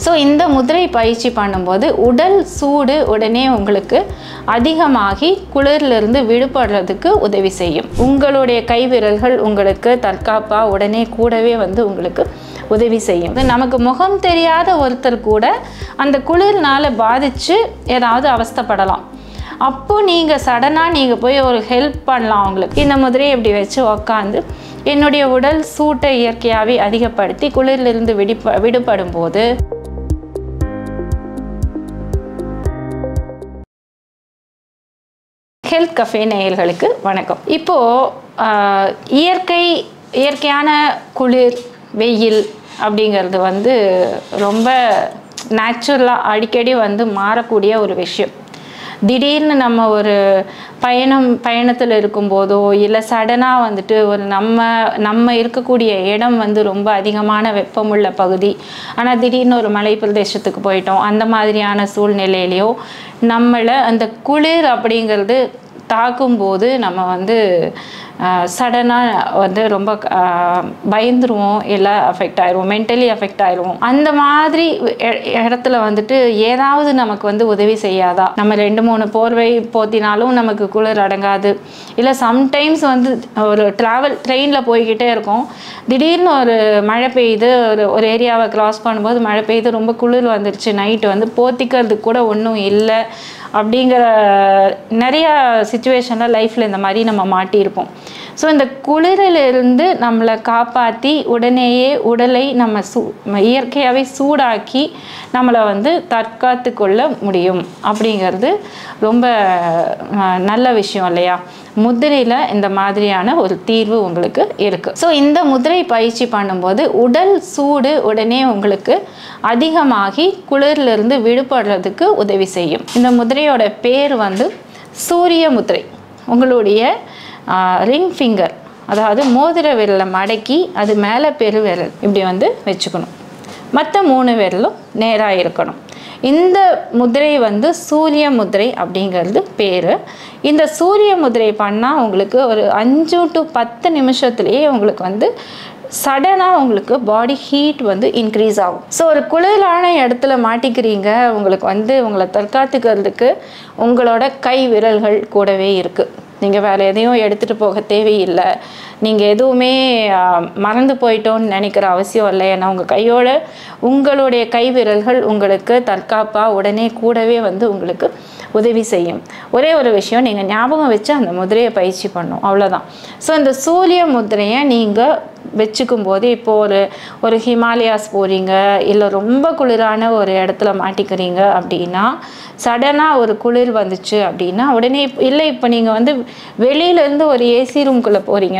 so இந்த முதிரை பயிற்சி பண்ணும்போது உடல் சூடு உடனே உங்களுக்கு அதிகமாகி குளிரிலிருந்து விடுபடுறதுக்கு உதவி செய்யும் உங்களுடைய கைவிரல்கள் உங்களுக்கு தற்காப்பாக உடனே கூடவே வந்து உங்களுக்கு உதவி செய்யும் இது நமக்கு முகம் தெரியாத ஒருத்தர் கூட அந்த குளிர்னால பாதித்து ஏதாவது அவஸ்தைப்படலாம் அப்போ நீங்கள் சடனாக நீங்கள் போய் ஒரு ஹெல்ப் பண்ணலாம் அவங்களுக்கு இந்த முதிரையை இப்படி வச்சு உக்காந்து என்னுடைய உடல் சூட்டை இயற்கையாகவே அதிகப்படுத்தி குளிரிலிருந்து விடுப விடுபடும் போது ஹெல்த் கஃபே நேயர்களுக்கு வணக்கம் இப்போது இயற்கை இயற்கையான குளிர் வெயில் அப்படிங்கிறது வந்து ரொம்ப நேச்சுரலாக அடிக்கடி வந்து மாறக்கூடிய ஒரு விஷயம் திடீர்னு நம்ம ஒரு பயணம் பயணத்தில் இருக்கும்போதோ இல்லை சடனாக வந்துட்டு ஒரு நம்ம நம்ம இருக்கக்கூடிய இடம் வந்து ரொம்ப அதிகமான வெப்பமுள்ள பகுதி ஆனால் திடீர்னு ஒரு மலை பிரதேசத்துக்கு போயிட்டோம் அந்த மாதிரியான சூழ்நிலையிலையோ நம்மளை அந்த குளிர் அப்படிங்கிறது தாக்கும்போது நம்ம வந்து சடனாக வந்து ரொம்ப ஆஹ், பயந்துருவோம் இல்லை அஃபெக்ட் ஆயிடுவோம் மென்டலி அஃபெக்ட் ஆயிடுவோம் அந்த மாதிரி இ- இடத்துல வந்துட்டு ஏதாவது நமக்கு வந்து உதவி செய்யாதா நம்ம ரெண்டு மூணு போர்வை போத்தினாலும் நமக்கு குளிர் அடங்காது இல்லை சம்டைம்ஸ் வந்து ஒரு ட்ராவல் ட்ரெயினில் போய்கிட்டே இருக்கோம் திடீர்னு ஒரு மழை பெய்யுது ஒரு ஒரு ஏரியாவை கிராஸ் பண்ணும்போது மழை பெய்யுது ரொம்ப குளிர் வந்துருச்சு நைட்டு வந்து போத்திக்கிறதுக்கு கூட ஒன்றும் இல்லை அப்படிங்கிற நிறைய சுச்சுவேஷனில் லைஃப்பில் இந்த மாதிரி நம்ம மாட்டியிருப்போம் ஸோ இந்த குளிரிலிருந்து நம்மளை காப்பாற்றி உடனேயே உடலை நம்ம சூ இயற்கையாகவே சூடாக்கி நம்மளை வந்து தற்காத்து கொள்ள முடியும் அப்படிங்கிறது ரொம்ப அஹ், நல்ல விஷயம் இல்லையா முதிரையில் இந்த மாதிரியான ஒரு தீர்வு உங்களுக்கு இருக்குது ஸோ இந்த முதிரை பயிற்சி பண்ணும்போது உடல் சூடு உடனே உங்களுக்கு அதிகமாகி குளிரிலிருந்து விடுபடுறதுக்கு உதவி செய்யும் இந்த முதிரையோட பேர் வந்து சூரிய முதிரை உங்களுடைய ரிங் ஃபிங்கர் அதாவது மோதிர விரலை மடக்கி அது மேலே பெருவிரல் இப்படி வந்து வச்சுக்கணும் மற்ற மூணு விரலும் நேராக இருக்கணும் இந்த முதிரை வந்து சூரிய முதிரை அப்படிங்கிறது பேர் இந்த சூரிய முதிரை பண்ணால் உங்களுக்கு ஒரு அஞ்சு டு பத்து நிமிஷத்துலேயே உங்களுக்கு வந்து சடனாக உங்களுக்கு பாடி ஹீட் வந்து இன்க்ரீஸ் ஆகும் ஸோ ஒரு குளிரான இடத்துல மாட்டிக்கிறீங்க உங்களுக்கு வந்து உங்களை தற்காத்துக்கிறதுக்கு உங்களோட கை விரல்கள் கூடவே இருக்குது நீங்கள் வேறு எதையும் எடுத்துகிட்டு போக தேவையில்லை நீங்கள் எதுவுமே ஆ, மறந்து போயிட்டோன்னு நினைக்கிற அவசியம் இல்லை ஏன்னா உங்கள் கையோட உங்களுடைய கை விரல்கள் உங்களுக்கு தற்காப்பாக உடனே கூடவே வந்து உங்களுக்கு உதவி செய்யும் ஒரே ஒரு விஷயம் நீங்கள் ஞாபகம் வச்சு அந்த முதிரையை பயிற்சி பண்ணும் அவ்வளோதான் ஸோ இந்த சூரிய முதிரையை நீங்கள் வச்சுக்கும் போது இப்போது ஒரு ஒரு ஹிமாலயாஸ் போகிறீங்க இல்லை ரொம்ப குளிரான ஒரு இடத்துல மாட்டிக்கிறீங்க அப்படின்னா சடனாக ஒரு குளிர் வந்துச்சு அப்படின்னா உடனே இல்லை இப்போ நீங்கள் வந்து வெளியிலேருந்து ஒரு ஏசி ரூம்குள்ளே போகிறீங்க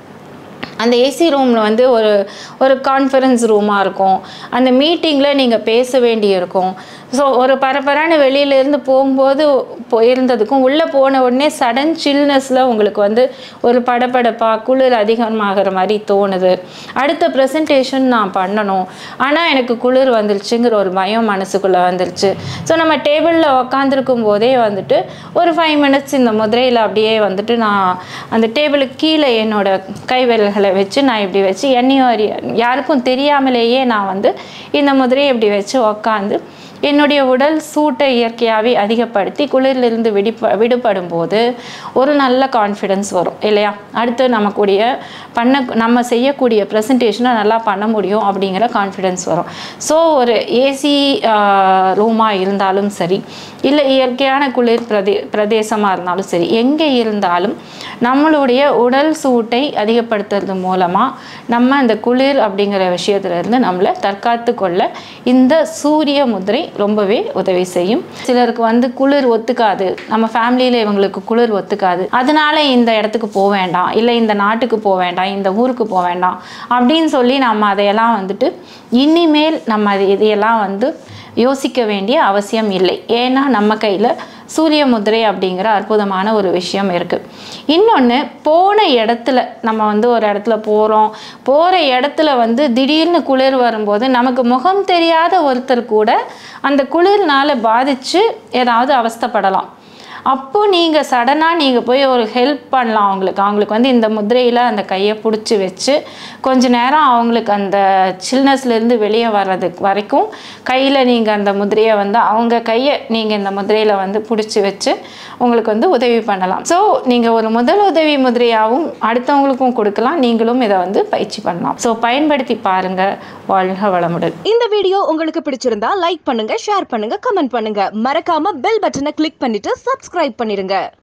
அந்த ஏசி ரூமில் வந்து ஒரு ஒரு கான்ஃபரன்ஸ் ரூமாக இருக்கும் அந்த மீட்டிங்கில் நீங்கள் பேச வேண்டி இருக்கும் ஸோ ஒரு பரபரான வெளியிலேருந்து போகும்போது போயிருந்ததுக்கும் உள்ளே போன உடனே சடன் சில்னஸில் உங்களுக்கு வந்து ஒரு படபடப்பாக குளிர் அதிகமாகிற மாதிரி தோணுது அடுத்த ப்ரெசன்டேஷன் நான் பண்ணணும் ஆனால் எனக்கு குளிர் வந்துருச்சுங்கிற ஒரு பயம் மனசுக்குள்ளே வந்துருச்சு ஸோ நம்ம டேபிளில் உக்காந்துருக்கும் போதே வந்துட்டு ஒரு ஃபைவ் மினிட்ஸ் இந்த முதிரையில் அப்படியே வந்துட்டு நான் அந்த டேபிளுக்கு கீழே என்னோட கை விரல்களை வச்சு நான் இப்படி வச்சு என்னையும் அறிய யாருக்கும் தெரியாமலேயே நான் வந்து இந்த முதிரையை இப்படி வச்சு உக்காந்து என்னுடைய உடல் சூட்டை இயற்கையாகவே அதிகப்படுத்தி குளிரிலிருந்து விடிப்ப விடுபடும் போது ஒரு நல்ல கான்ஃபிடென்ஸ் வரும் இல்லையா அடுத்து நமக்குடைய பண்ண நம்ம செய்யக்கூடிய ப்ரெசன்டேஷனை நல்லா பண்ண முடியும் அப்படிங்கிற கான்ஃபிடென்ஸ் வரும் ஸோ ஒரு ஏசி ரூமாக இருந்தாலும் சரி இல்லை இயற்கையான குளிர் பிரதே பிரதேசமாக இருந்தாலும் சரி எங்கே இருந்தாலும் நம்மளுடைய உடல் சூட்டை அதிகப்படுத்துறது மூலமாக நம்ம இந்த குளிர் அப்படிங்கிற விஷயத்துலேருந்து நம்மளை தற்காத்து கொள்ள இந்த சூரிய முதிரை ரொம்பவே உதவி செய்யும் சிலருக்கு வந்து குளிர் ஒத்துக்காது நம்ம ஃபேமிலியில் இவங்களுக்கு குளிர் ஒத்துக்காது அதனால இந்த இடத்துக்கு போக வேண்டாம் இல்லை இந்த நாட்டுக்கு போக வேண்டாம் இந்த ஊருக்கு போக வேண்டாம் அப்படின்னு சொல்லி நம்ம அதையெல்லாம் வந்துட்டு இனிமேல் நம்ம அது இதையெல்லாம் வந்து யோசிக்க வேண்டிய அவசியம் இல்லை ஏன்னா நம்ம கையில் சூரிய முதிரை அப்படிங்கிற அற்புதமான ஒரு விஷயம் இருக்குது இன்னொன்று போன இடத்துல நம்ம வந்து ஒரு இடத்துல போகிறோம் போகிற இடத்துல வந்து திடீர்னு குளிர் வரும்போது நமக்கு முகம் தெரியாத ஒருத்தர் கூட அந்த குளிர்னால பாதித்து ஏதாவது அவஸ்தைப்படலாம் அப்போ நீங்கள் சடனாக நீங்கள் போய் ஒரு ஹெல்ப் பண்ணலாம் அவங்களுக்கு அவங்களுக்கு வந்து இந்த முதிரையில் அந்த கையை பிடிச்சி வச்சு கொஞ்ச நேரம் அவங்களுக்கு அந்த சில்னஸ்லேருந்து வெளியே வர்றதுக்கு வரைக்கும் கையில் நீங்கள் அந்த முதிரையை வந்து அவங்க கையை நீங்கள் இந்த முதிரையில் வந்து பிடிச்சி வச்சு உங்களுக்கு வந்து உதவி பண்ணலாம் ஸோ நீங்கள் ஒரு முதல் உதவி முதிரையாகவும் அடுத்தவங்களுக்கும் கொடுக்கலாம் நீங்களும் இதை வந்து பயிற்சி பண்ணலாம் ஸோ பயன்படுத்தி பாருங்கள் வாழ்க வளமுடன் இந்த வீடியோ உங்களுக்கு பிடிச்சிருந்தா லைக் பண்ணுங்க ஷேர் பண்ணுங்க கமெண்ட் பண்ணுங்க மறக்காம பெல் பட்டனை கிளிக் பண்ணிட்டு சப்ஸ்கிரைப் பண்ணிருங்க